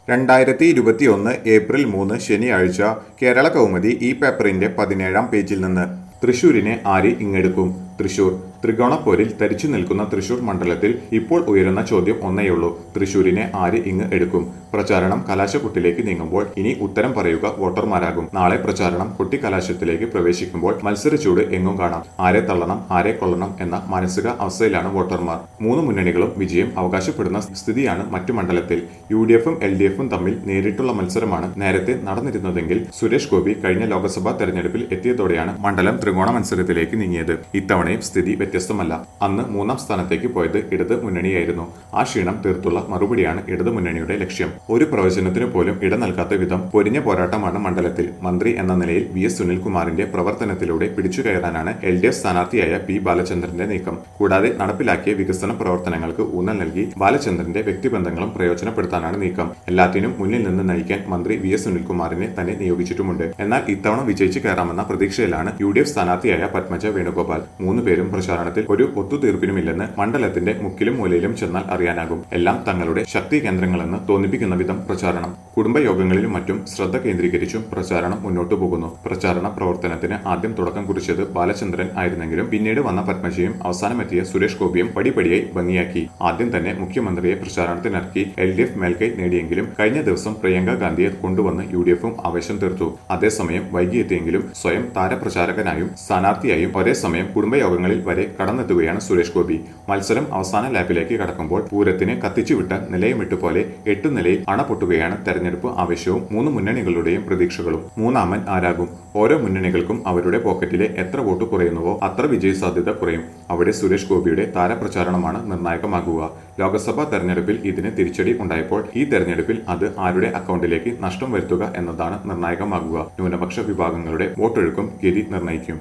രണ്ടായിരത്തി ഇരുപത്തിയൊന്ന് ഏപ്രിൽ മൂന്ന് ശനിയാഴ്ച കേരള കൗമുദി ഈ പേപ്പറിന്റെ പതിനേഴാം പേജിൽ നിന്ന് തൃശൂരിനെ ആര് ഇങ്ങെടുക്കും തൃശൂർ ത്രികോണപ്പോരിൽ തരിച്ചു നിൽക്കുന്ന തൃശൂർ മണ്ഡലത്തിൽ ഇപ്പോൾ ഉയരുന്ന ചോദ്യം ഒന്നേയുള്ളൂ തൃശൂരിനെ ആര് ഇങ്ങ് എടുക്കും പ്രചാരണം കലാശക്കുട്ടിലേക്ക് നീങ്ങുമ്പോൾ ഇനി ഉത്തരം പറയുക വോട്ടർമാരാകും നാളെ പ്രചാരണം കൊട്ടിക്കലാശത്തിലേക്ക് പ്രവേശിക്കുമ്പോൾ മത്സരച്ചൂട് എങ്ങും കാണാം ആരെ തള്ളണം ആരെ കൊള്ളണം എന്ന മാനസിക അവസ്ഥയിലാണ് വോട്ടർമാർ മൂന്ന് മുന്നണികളും വിജയം അവകാശപ്പെടുന്ന സ്ഥിതിയാണ് മറ്റു മണ്ഡലത്തിൽ യു ഡി എഫും എൽ ഡി എഫും തമ്മിൽ നേരിട്ടുള്ള മത്സരമാണ് നേരത്തെ നടന്നിരുന്നതെങ്കിൽ സുരേഷ് ഗോപി കഴിഞ്ഞ ലോക്സഭാ തെരഞ്ഞെടുപ്പിൽ എത്തിയതോടെയാണ് മണ്ഡലം ത്രികോണ മത്സരത്തിലേക്ക് നീങ്ങിയത് ഇത്തവണയും സ്ഥിതി വ്യത്യസ്തമല്ല അന്ന് മൂന്നാം സ്ഥാനത്തേക്ക് പോയത് ഇടത് മുന്നണിയായിരുന്നു ആ ക്ഷീണം തീർത്തുള്ള മറുപടിയാണ് ഇടത് മുന്നണിയുടെ ലക്ഷ്യം ഒരു പ്രവചനത്തിനു പോലും ഇട നൽകാത്ത വിധം പൊരിഞ്ഞ പോരാട്ടമാണ് മണ്ഡലത്തിൽ മന്ത്രി എന്ന നിലയിൽ വി എസ് സുനിൽകുമാറിന്റെ പ്രവർത്തനത്തിലൂടെ പിടിച്ചു കയറാനാണ് എൽ ഡി എഫ് സ്ഥാനാർത്ഥിയായ പി ബാലചന്ദ്രന്റെ നീക്കം കൂടാതെ നടപ്പിലാക്കിയ വികസന പ്രവർത്തനങ്ങൾക്ക് ഊന്നൽ നൽകി ബാലചന്ദ്രന്റെ വ്യക്തിബന്ധങ്ങളും പ്രയോജനപ്പെടുത്താനാണ് നീക്കം എല്ലാത്തിനും മുന്നിൽ നിന്ന് നയിക്കാൻ മന്ത്രി വി എസ് സുനിൽകുമാറിനെ തന്നെ നിയോഗിച്ചിട്ടുമുണ്ട് എന്നാൽ ഇത്തവണ വിജയിച്ചു കയറാമെന്ന പ്രതീക്ഷയിലാണ് യു ഡി എഫ് സ്ഥാനാർത്ഥിയായ പത്മജ വേണുഗോപാൽ മൂന്ന് പേരും പ്രചാരണത്തിൽ ഒരു ഒത്തുതീർപ്പിനുമില്ലെന്ന് മണ്ഡലത്തിന്റെ മുക്കിലും മൂലയിലും ചെന്നാൽ അറിയാനാകും എല്ലാം തങ്ങളുടെ ശക്തി കേന്ദ്രങ്ങളെന്ന് തോന്നിപ്പിക്കുന്ന വിധം പ്രചാരണം കുടുംബയോഗങ്ങളിലും മറ്റും ശ്രദ്ധ കേന്ദ്രീകരിച്ചും പ്രചാരണം മുന്നോട്ടു പോകുന്നു പ്രചാരണ പ്രവർത്തനത്തിന് ആദ്യം തുടക്കം കുറിച്ചത് ബാലചന്ദ്രൻ ആയിരുന്നെങ്കിലും പിന്നീട് വന്ന പത്മജയും അവസാനമെത്തിയ സുരേഷ് ഗോപിയും പടിപടിയായി ഭംഗിയാക്കി ആദ്യം തന്നെ മുഖ്യമന്ത്രിയെ പ്രചാരണത്തിനിറക്കി എൽ ഡി എഫ് മേൽക്കൈ നേടിയെങ്കിലും കഴിഞ്ഞ ദിവസം പ്രിയങ്ക ഗാന്ധിയെ കൊണ്ടുവന്ന് യു ഡി എഫും ആവേശം തീർത്തു അതേസമയം വൈകിയെത്തിയെങ്കിലും സ്വയം താരപ്രചാരകനായും സ്ഥാനാർത്ഥിയായും ഒരേ സമയം കുടുംബയോഗങ്ങളിൽ വരെ കടന്നെത്തുകയാണ് സുരേഷ് ഗോപി മത്സരം അവസാന ലാപ്പിലേക്ക് കടക്കുമ്പോൾ പൂരത്തിന് കത്തിച്ചുവിട്ട നിലയമിട്ട് പോലെ എട്ടു നിലയിൽ അണപൊട്ടുകയാണ് തെരഞ്ഞെടുപ്പ് ആവേശവും മൂന്ന് മുന്നണികളുടെയും പ്രതീക്ഷകളും മൂന്നാമൻ ആരാകും ഓരോ മുന്നണികൾക്കും അവരുടെ പോക്കറ്റിലെ എത്ര വോട്ട് കുറയുന്നുവോ അത്ര വിജയ സാധ്യത കുറയും അവിടെ സുരേഷ് ഗോപിയുടെ താരപ്രചാരണമാണ് നിർണായകമാകുക ലോക്സഭാ തെരഞ്ഞെടുപ്പിൽ ഇതിന് തിരിച്ചടി ഉണ്ടായപ്പോൾ ഈ തെരഞ്ഞെടുപ്പിൽ അത് ആരുടെ അക്കൗണ്ടിലേക്ക് നഷ്ടം വരുത്തുക എന്നതാണ് നിർണായകമാകുക ന്യൂനപക്ഷ വിഭാഗങ്ങളുടെ വോട്ടൊഴുക്കും ഗതി നിർണ്ണയിക്കും